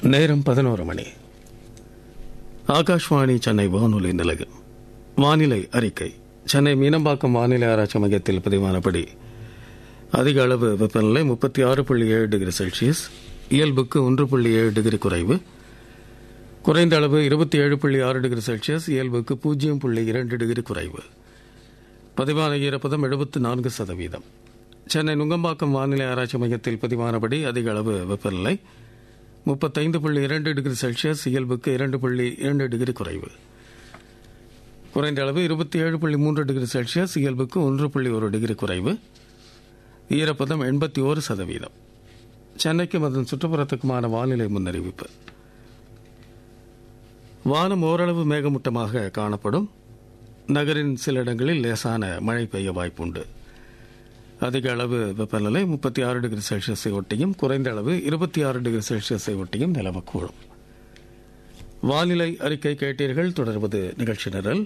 நேரம் பதினோரு மணி ஆகாஷ்வாணி சென்னை வானொலி நிலையம் வானிலை அறிக்கை சென்னை மீனம்பாக்கம் வானிலை ஆராய்ச்சி மையத்தில் பதிவானபடி அதிக அளவு வெப்பநிலை முப்பத்தி ஆறு புள்ளி ஏழு டிகிரி செல்சியஸ் இயல்புக்கு ஒன்று புள்ளி ஏழு டிகிரி குறைவு குறைந்த அளவு இருபத்தி ஏழு புள்ளி ஆறு டிகிரி செல்சியஸ் இயல்புக்கு பூஜ்ஜியம் புள்ளி இரண்டு டிகிரி குறைவு பதிவான ஈரப்பதம் எழுபத்து நான்கு சதவீதம் சென்னை நுங்கம்பாக்கம் வானிலை ஆராய்ச்சி மையத்தில் பதிவானபடி அதிக அளவு வெப்பநிலை முப்பத்தைந்து புள்ளி இரண்டு டிகிரி செல்சியஸ் இயல்புக்கு இரண்டு புள்ளி இரண்டு டிகிரி குறைவு குறைந்த அளவு இருபத்தி ஏழு புள்ளி மூன்று டிகிரி செல்சியஸ் இயல்புக்கு ஒன்று புள்ளி ஒரு டிகிரி குறைவு ஈரப்பதம் எண்பத்தி ஓரு சதவீதம் சென்னைக்கும் அதன் சுற்றுப்புறத்துக்குமான வானிலை முன்னறிவிப்பு வானம் ஓரளவு மேகமூட்டமாக காணப்படும் நகரின் சில இடங்களில் லேசான மழை பெய்ய வாய்ப்புண்டு அதிக அளவு வெப்பநிலை முப்பத்தி ஆறு டிகிரி செல்சியஸை ஒட்டியும் குறைந்த அளவு இருபத்தி ஆறு டிகிரி செல்சியஸை ஒட்டியும் நிலவக்கூடும் வானிலை அறிக்கை கேட்டீர்கள் தொடர்வது நிகழ்ச்சி நிரல்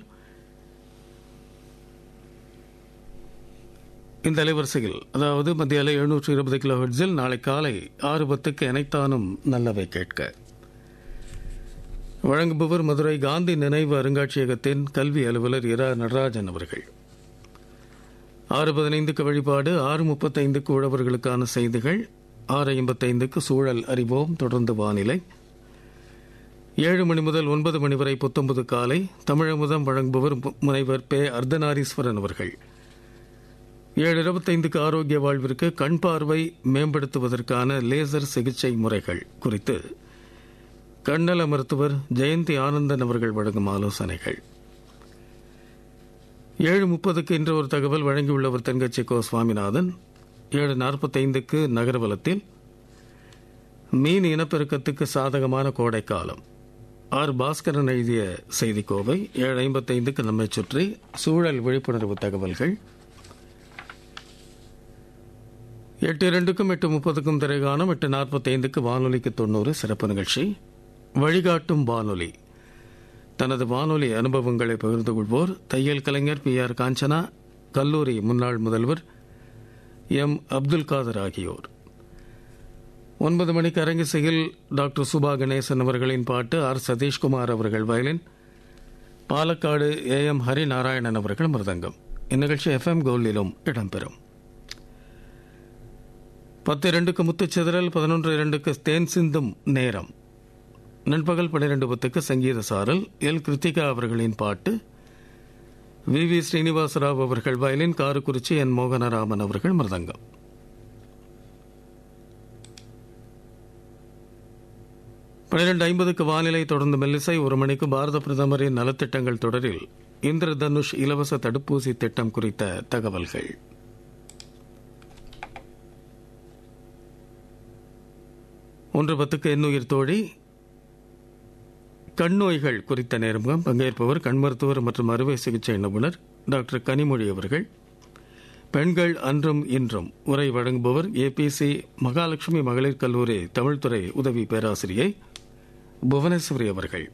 இந்த அலைவரிசையில் அதாவது மத்திய அலை எழுநூற்று இருபது கிலோ ஹெட்ஸில் நாளை காலை ஆறு பத்துக்கு இணைத்தானும் நல்லவை கேட்க வழங்குபவர் மதுரை காந்தி நினைவு அருங்காட்சியகத்தின் கல்வி அலுவலர் இரா நடராஜன் அவர்கள் ஆறு பதினைந்துக்கு வழிபாடு ஆறு முப்பத்தைந்துக்கு உழவர்களுக்கான செய்திகள் ஆறு ஐம்பத்தைந்துக்கு சூழல் அறிவோம் தொடர்ந்து வானிலை ஏழு மணி முதல் ஒன்பது மணி வரை புத்தொன்பது காலை தமிழமுதம் வழங்குபவர் முனைவர் பே அர்த்தநாரீஸ்வரன் அவர்கள் ஏழு இருபத்தைந்துக்கு ஆரோக்கிய வாழ்விற்கு கண் பார்வை மேம்படுத்துவதற்கான லேசர் சிகிச்சை முறைகள் குறித்து கண்ணல மருத்துவர் ஜெயந்தி ஆனந்தன் அவர்கள் வழங்கும் ஆலோசனைகள் ஏழு முப்பதுக்கு இன்று ஒரு தகவல் வழங்கியுள்ளவர் தென்கட்சி கோ சுவாமிநாதன் ஏழு நாற்பத்தைந்துக்கு நகர்வலத்தில் மீன் இனப்பெருக்கத்துக்கு சாதகமான கோடைக்காலம் ஆர் பாஸ்கரன் எழுதிய செய்திக்கோவை ஏழு ஐம்பத்தைந்துக்கு நம்மை சுற்றி சூழல் விழிப்புணர்வு தகவல்கள் எட்டு இரண்டுக்கும் எட்டு முப்பதுக்கும் திரைகாணும் எட்டு நாற்பத்தைந்துக்கு வானொலிக்கு தொண்ணூறு சிறப்பு நிகழ்ச்சி வழிகாட்டும் வானொலி தனது வானொலி அனுபவங்களை பகிர்ந்து கொள்வோர் தையல் கலைஞர் பி ஆர் காஞ்சனா கல்லூரி முன்னாள் முதல்வர் எம் அப்துல் காதர் ஆகியோர் ஒன்பது மணிக்கு அரங்கிசையில் டாக்டர் சுபா கணேசன் அவர்களின் பாட்டு ஆர் சதீஷ்குமார் அவர்கள் violin Palakkad A M Harinarayanan அவர்கள் மிருதங்கம் இந்நிகழ்ச்சி எஃப் எம் கோல்டிலும் இடம்பெறும் பத்து இரண்டுக்கு முத்துச்சிதறல் பதினொன்று இரண்டுக்கு தேன் சிந்தும் நேரம் நண்பகல் பன்னிரண்டு பத்துக்கு சங்கீத சாரல் எல் கிருத்திகா அவர்களின் பாட்டு வி வி ஸ்ரீனிவாசராவ் அவர்கள் வயலின் காரக்குறிச்சி என் மோகனராமன் அவர்கள் மிருதங்கம் பனிரெண்டு ஐம்பதுக்கு வானிலை தொடர்ந்து மெல்லிசை ஒரு மணிக்கு பாரத பிரதமரின் நலத்திட்டங்கள் தொடரில் இந்திர தனுஷ் இலவச தடுப்பூசி திட்டம் குறித்த தகவல்கள் ஒன்று பத்துக்கு எண்ணுயிர் தோழி கண் நோய்கள் குறித்த நேர்முகம் பங்கேற்பவர் கண் மருத்துவர் மற்றும் அறுவை சிகிச்சை நிபுணர் டாக்டர் கனிமொழி அவர்கள் பெண்கள் அன்றும் இன்றும் உரை வழங்குபவர் ஏபிசி மகாலட்சுமி மகளிர் கல்லூரி தமிழ்துறை உதவி பேராசிரியை புவனேஸ்வரி அவர்கள்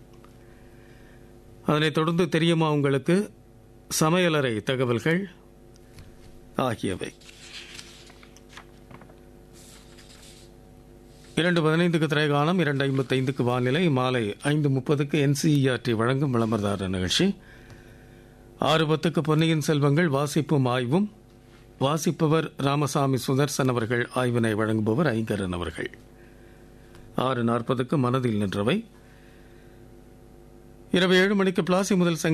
அதனைத் தொடர்ந்து தெரியுமா உங்களுக்கு சமையலறை தகவல்கள் ஆகியவை இரண்டு பதினைந்துக்கு திரைகாலம் இரண்டு ஐம்பத்தைந்துக்கு வானிலை மாலை ஐந்து முப்பதுக்கு என்சிஇஆர்டி வழங்கும் விளம்பரதார நிகழ்ச்சி ஆறு பத்துக்கு பொன்னியின் செல்வங்கள் வாசிப்பும் ஆய்வும் வாசிப்பவர் ராமசாமி சுதர்சன் அவர்கள் ஆய்வினை வழங்குபவர் ஐங்கரன் அவர்கள் ஆறு நாற்பதுக்கு மனதில் நின்றவை இரவு ஏழு மணிக்கு பிளாசி முதல்